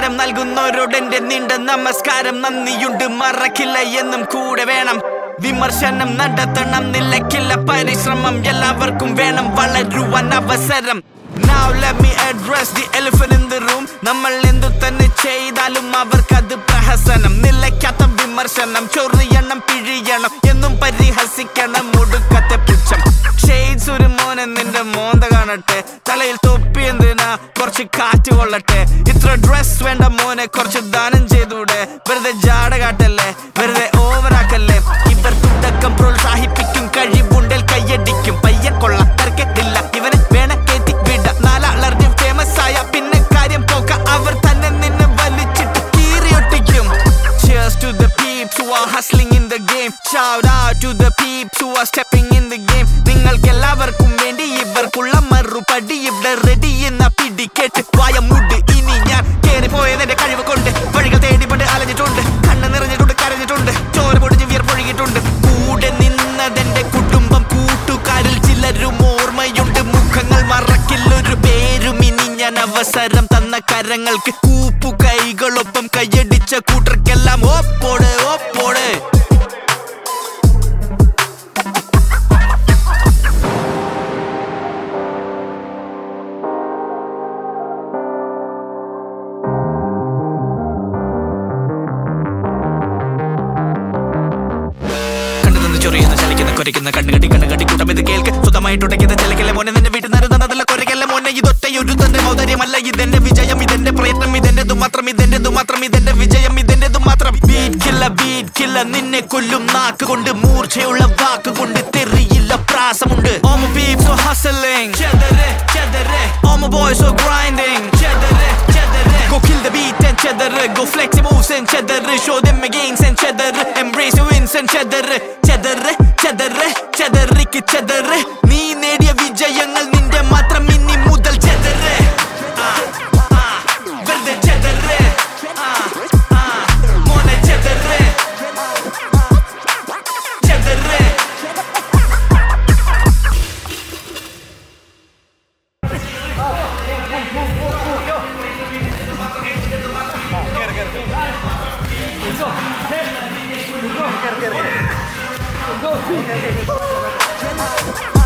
അവസരം നൽകുന്നവരോട് എന്റെ നീണ്ട നമസ്കാരം നന്ദിയുണ്ട് മറക്കില്ല എന്നും കൂടെ വേണം വിമർശനം നടത്തണം നിലയ്ക്കില്ല പരിശ്രമം എല്ലാവർക്കും വേണം വളരുവാൻ അവസരം Now let me address the elephant in the room നമ്മൾ എന്തു തന്നെ ചെയ്താലും അവർക്കത് പ്രഹസനം നിലയ്ക്കാത്ത വിമർശനം ചൊറിയണം പിഴിയണം എന്നും പരിഹസിക്കണം ഒടുക്കത്തെ പുച്ഛം ഷെയ്ഡ്സ് ഒരു മോനെ നിന്റെ മോന്ത കാണട്ടെ തലയിൽ തൊപ്പി എന്തിനാ കുറച്ച് കാറ്റ് കൊള്ളട്ടെ ഇത്ര ഡ്രസ് വേണ്ട മോനെ കുറച്ച് ദാനം ചെയ്തൂടെ വെറുതെ ജാട കാട്ടല്ലേ വെറുതെ ഓവറാക്കല്ലേ ഇവർ തുടക്കം പ്രോത്സാഹിപ്പിക്കും കഴിവുണ്ടൽ കയ്യടിക്കും പയ്യ കൊള്ള തർക്കത്തില്ല ഇവനെ വേണ കേറ്റി വിട നാലാളറിഞ്ഞ് ഫേമസ് ആയ പിന്നെ കാര്യം പോക്ക അവർ തന്നെ നിന്നെ വലിച്ചിട്ട് കീറിയൊട്ടിക്കും Cheers to the peeps who are hustling in the game. Shout out to the peeps who are stepping in the game. നിങ്ങൾക്ക് എല്ലാവർക്കും വേണ്ടി ഇവർക്കുള്ള മറുപടി ഇവിടെ റെഡി എന്ന പിടിക്കേറ്റ് വായ മുട് ഇനി ഞാൻ കേറി പോയതിന്റെ കഴിവ് കൊണ്ട് വഴികൾ തേടിപ്പെട്ട് അലഞ്ഞിട്ടുണ്ട് കണ്ണ് നിറഞ്ഞിട്ടുണ്ട് കരഞ്ഞിട്ടുണ്ട് ചോര പൊടിഞ്ഞ് വിയർപ്പൊഴുകിയിട്ടുണ്ട് കൂടെ നിന്നതെന്റെ കുടുംബം കൂട്ടുകാരിൽ ചിലരും ഓർമ്മയുണ്ട് മുഖങ്ങൾ മറക്കില്ലൊരു പേരും ഇനി ഞാൻ അവസരം തന്ന കരങ്ങൾക്ക് കൂപ്പു കൈകളൊപ്പം കൈയടിച്ച കൂട്ടർക്കെല്ലാം ഓപ്പോട് ഓപ്പോട് കണ്ടു നിന്ന് ചൊറിയുന്ന ചലിക്കുന്ന കുരയ്ക്കുന്ന കണ്ണുകടി കണ്ണുകടി കൂട്ടം ഇത് കേൾക്ക് സ്വന്തമായിട്ട് ഉടയ്ക്കുന്ന ചലിക്കല്ലേ മോനെ നിന്റെ വീട്ടിൽ നിരന്നതല്ല കുരയ്ക്കല്ല മോനെ ഇതൊറ്റയൊരു തന്റെ ഔദര്യമല്ല ഇതെന്റെ വിജയം ഇതെന്റെ പ്രയത്നം ഇതെന്റെതു മാത്രം ഇതെന്റെതു മാത്രം ഇതെന്റെ വിജയം ഇതെന്റെതു മാത്രം ബീറ്റ് കില്ല ബീറ്റ് കില്ല നിന്നെ കൊല്ലും നാക്ക് കൊണ്ട് മൂർച്ചയുള്ള വാക്ക് കൊണ്ട് തെറിയില്ല പ്രാസമുണ്ട് ഓമ beef so hustling ചെതറെ ചെതറെ ഓമ boys so grinding ചെതറെ ചെതറെ Go kill the beat and ചെതറ് Go flex your moves and ചെതറ് Show them your gains and ചെതറ് Embrace your wins and ചെതറ് ചെതറ് ചെതറ് ചെതറിക്ക് ചെതറ് നീ നേടിയ വിജയങ്ങൾ നിന്റെ മാത്രം ഇനി മുതൽ ചെതറ് ആ, ആ, വെറുതെ ചെതറ് ആ, ആ, മോനെ ചെതറ് ചെതറ് Go,